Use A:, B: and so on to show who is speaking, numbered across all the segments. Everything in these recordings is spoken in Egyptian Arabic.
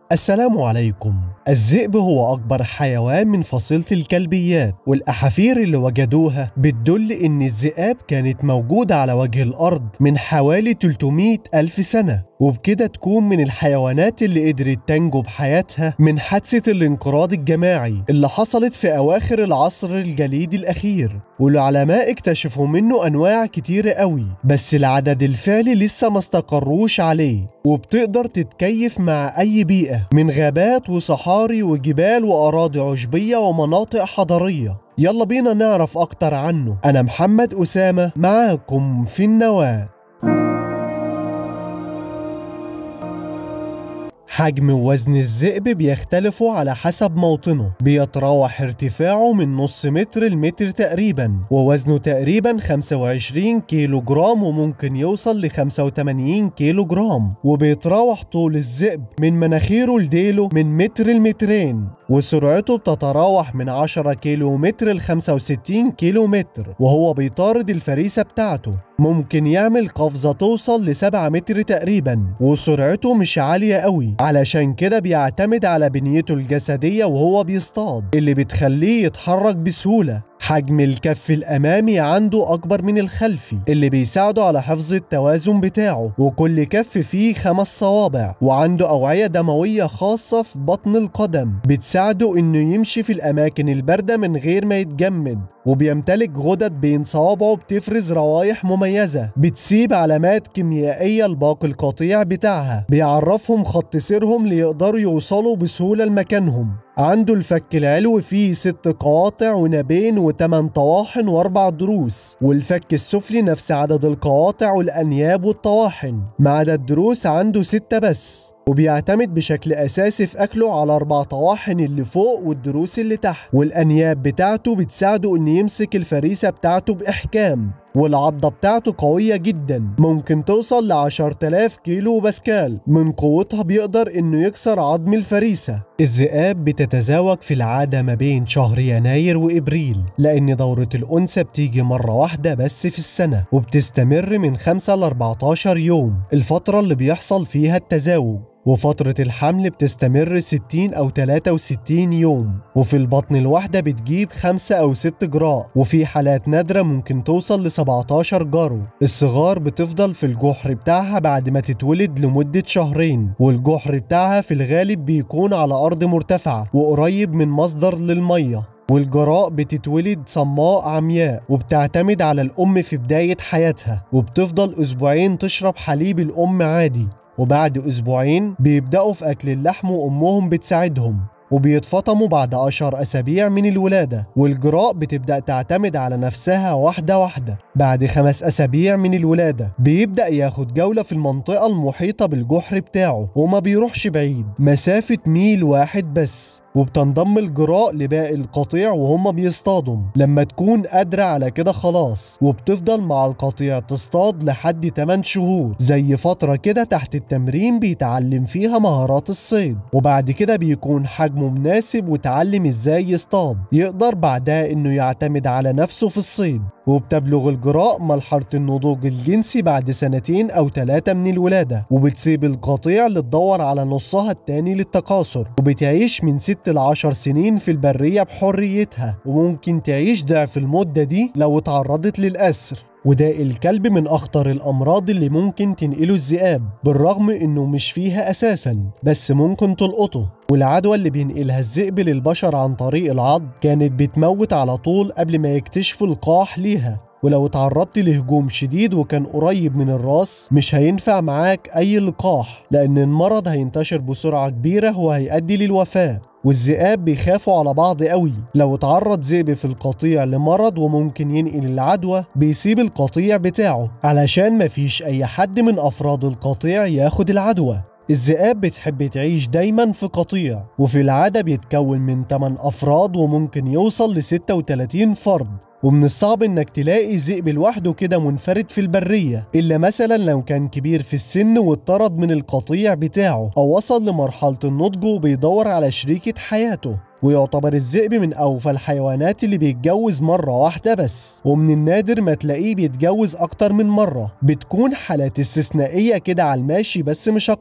A: السلام عليكم الذئب هو أكبر حيوان من فصيلة الكلبيات والأحافير اللي وجدوها بتدل إن الذئاب كانت موجودة على وجه الأرض من حوالي 300 ألف سنة وبكده تكون من الحيوانات اللي قدرت تنجو بحياتها من حادثة الانقراض الجماعي اللي حصلت في أواخر العصر الجليدي الأخير والعلماء اكتشفوا منه أنواع كتيرة قوي بس العدد الفعلي لسه ما استقروش عليه وبتقدر تتكيف مع أي بيئة من غابات وصحاري وجبال وأراضي عشبية ومناطق حضرية يلا بينا نعرف أكتر عنه أنا محمد أسامة معاكم في النواة حجم ووزن الذئب بيختلفوا على حسب موطنه بيتراوح ارتفاعه من نص متر لمتر تقريبا ووزنه تقريبا 25 كيلو جرام وممكن يوصل ل 85 كيلو جرام وبيتراوح طول الذئب من مناخيره لديله من متر لمترين وسرعته بتتراوح من 10 كيلو متر ل 65 كيلو متر وهو بيطارد الفريسة بتاعته ممكن يعمل قفزة توصل ل 7 متر تقريبا وسرعته مش عالية قوي علشان كده بيعتمد على بنيته الجسدية وهو بيصطاد اللي بتخليه يتحرك بسهولة حجم الكف الأمامي عنده أكبر من الخلفي اللي بيساعده على حفظ التوازن بتاعه وكل كف فيه خمس صوابع وعنده أوعية دموية خاصة في بطن القدم بتساعده إنه يمشي في الأماكن الباردة من غير ما يتجمد وبيمتلك غدد بين صوابعه بتفرز روايح مميزة بتسيب علامات كيميائية لباقي القطيع بتاعها بيعرفهم خط سيرهم ليقدروا يوصلوا بسهولة لمكانهم عنده الفك العلوي فيه ست قواطع ونابين وتمن طواحن واربع ضروس والفك السفلي نفس عدد القواطع والانياب والطواحن ما عدا الضروس عنده ستة بس وبيعتمد بشكل اساسي في اكله على اربع طواحن اللي فوق والضروس اللي تحت والانياب بتاعته بتساعده انه يمسك الفريسه بتاعته باحكام والعضة بتاعته قوية جدا ممكن توصل ل 10000 كيلو باسكال من قوتها بيقدر انه يكسر عظم الفريسة الذئاب بتتزاوج في العادة ما بين شهر يناير وإبريل لأن دورة الأنثى بتيجي مرة واحدة بس في السنة وبتستمر من 5 ل 14 يوم الفترة اللي بيحصل فيها التزاوج وفترة الحمل بتستمر 60 أو 63 يوم وفي البطن الواحدة بتجيب 5 أو 6 جراء وفي حالات نادرة ممكن توصل ل 17 جرو الصغار بتفضل في الجحر بتاعها بعد ما تتولد لمدة شهرين والجحر بتاعها في الغالب بيكون على أرض مرتفعة وقريب من مصدر للمية والجراء بتتولد صماء عمياء وبتعتمد على الأم في بداية حياتها وبتفضل أسبوعين تشرب حليب الأم عادي وبعد أسبوعين بيبدأوا في أكل اللحم وأمهم بتساعدهم وبيتفطموا بعد عشر أسابيع من الولادة والجراء بتبدأ تعتمد على نفسها واحدة واحدة بعد خمس أسابيع من الولادة بيبدأ ياخد جولة في المنطقة المحيطة بالجحر بتاعه وما بيروحش بعيد مسافة ميل واحد بس وبتنضم الجراء لباقي القطيع وهم بيصطادوا لما تكون قادرة على كده خلاص وبتفضل مع القطيع تصطاد لحد 8 شهور زي فترة كده تحت التمرين بيتعلم فيها مهارات الصيد وبعد كده بيكون حجمه مناسب وتعلم ازاي يصطاد يقدر بعدها انه يعتمد على نفسه في الصيد وبتبلغ الجراء مرحلة النضوج الجنسي بعد سنتين أو ثلاثة من الولادة وبتسيب القطيع اللي تدور على نصها التاني للتكاثر وبتعيش من 6 ل 10 سنين في البرية بحريتها وممكن تعيش ضعف المدة دي لو اتعرضت للأسر وداء الكلب من أخطر الأمراض اللي ممكن تنقله الذئاب بالرغم إنه مش فيها أساسا بس ممكن تلقطه والعدوى اللي بينقلها الذئب للبشر عن طريق العض كانت بتموت على طول قبل ما يكتشفوا القاح ليها ولو اتعرضت لهجوم شديد وكان قريب من الراس مش هينفع معاك أي لقاح لأن المرض هينتشر بسرعة كبيرة وهيؤدي للوفاة والذئاب بيخافوا على بعض قوي لو اتعرض ذئب في القطيع لمرض وممكن ينقل العدوى بيسيب القطيع بتاعه علشان مفيش اي حد من افراد القطيع ياخد العدوى الذئاب بتحب تعيش دايما في قطيع وفي العادة بيتكون من 8 أفراد وممكن يوصل ل 36 فرد ومن الصعب انك تلاقي ذئب لوحده كده منفرد في البرية الا مثلا لو كان كبير في السن واتطرد من القطيع بتاعه او وصل لمرحلة النضج وبيدور على شريكة حياته ويعتبر الذئب من أوفى الحيوانات اللي بيتجوز مرة واحدة بس ومن النادر ما تلاقيه بيتجوز أكتر من مرة بتكون حالات استثنائية كده على الماشي بس مش أكتر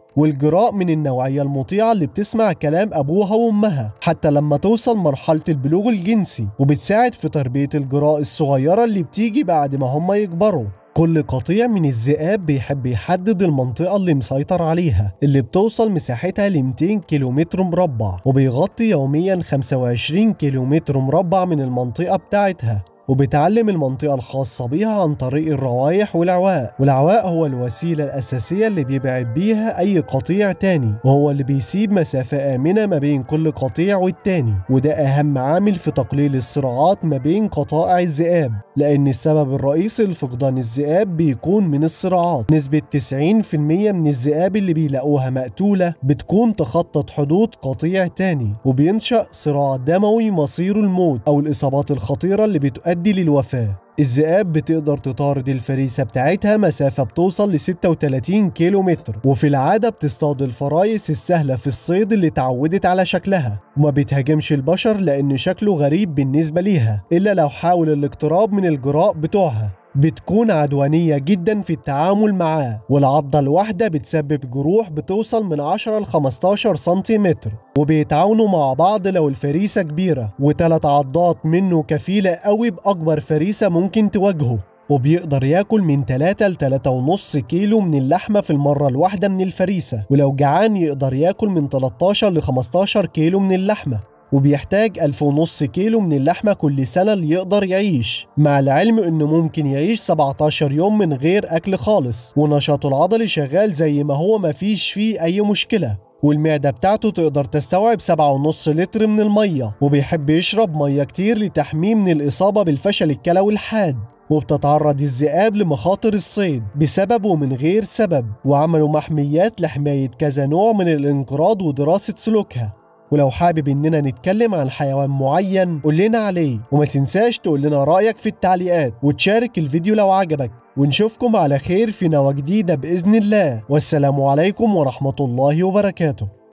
A: والجراء من النوعية المطيعة اللي بتسمع كلام أبوها وأمها حتى لما توصل مرحلة البلوغ الجنسي وبتساعد في تربية الجراء الصغيرة اللي بتيجي بعد ما هم يكبروا كل قطيع من الذئاب بيحب يحدد المنطقة اللي مسيطر عليها اللي بتوصل مساحتها ل 200 كيلومتر مربع وبيغطي يوميا 25 كيلومتر مربع من المنطقة بتاعتها وبتعلم المنطقة الخاصة بيها عن طريق الروائح والعواء والعواء هو الوسيلة الأساسية اللي بيبعد بيها أي قطيع تاني وهو اللي بيسيب مسافة آمنة ما بين كل قطيع والتاني وده أهم عامل في تقليل الصراعات ما بين قطائع الذئاب لأن السبب الرئيسي لفقدان الذئاب بيكون من الصراعات نسبة 90% من الذئاب اللي بيلاقوها مقتولة بتكون تخطت حدود قطيع تاني وبينشأ صراع دموي مصيره الموت أو الإصابات الخطيرة اللي بتؤدي بتؤدي للوفاة الذئاب بتقدر تطارد الفريسة بتاعتها مسافة بتوصل ل 36 كيلو متر وفي العادة بتصطاد الفرايس السهلة في الصيد اللي اتعودت على شكلها وما بتهاجمش البشر لأن شكله غريب بالنسبة ليها إلا لو حاول الاقتراب من الجراء بتوعها بتكون عدوانية جدا في التعامل معاه والعضة الواحدة بتسبب جروح بتوصل من 10 ل 15 سنتيمتر وبيتعاونوا مع بعض لو الفريسة كبيرة وثلاث عضات منه كفيلة قوي بأكبر فريسة ممكن تواجهه وبيقدر ياكل من 3 ل 3.5 كيلو من اللحمة في المرة الواحدة من الفريسة ولو جعان يقدر ياكل من 13 ل 15 كيلو من اللحمة وبيحتاج ألف ونص كيلو من اللحمة كل سنة اللي يقدر يعيش مع العلم انه ممكن يعيش 17 يوم من غير اكل خالص ونشاطه العضلي شغال زي ما هو مفيش فيه اي مشكلة والمعدة بتاعته تقدر تستوعب 7.5 لتر من المية وبيحب يشرب مية كتير لتحميه من الإصابة بالفشل الكلوي الحاد وبتتعرض الذئاب لمخاطر الصيد بسبب ومن غير سبب وعملوا محميات لحماية كذا نوع من الانقراض ودراسة سلوكها ولو حابب اننا نتكلم عن حيوان معين قول لنا عليه وما تنساش تقول لنا رأيك في التعليقات وتشارك الفيديو لو عجبك ونشوفكم على خير في نوى جديدة بإذن الله والسلام عليكم ورحمة الله وبركاته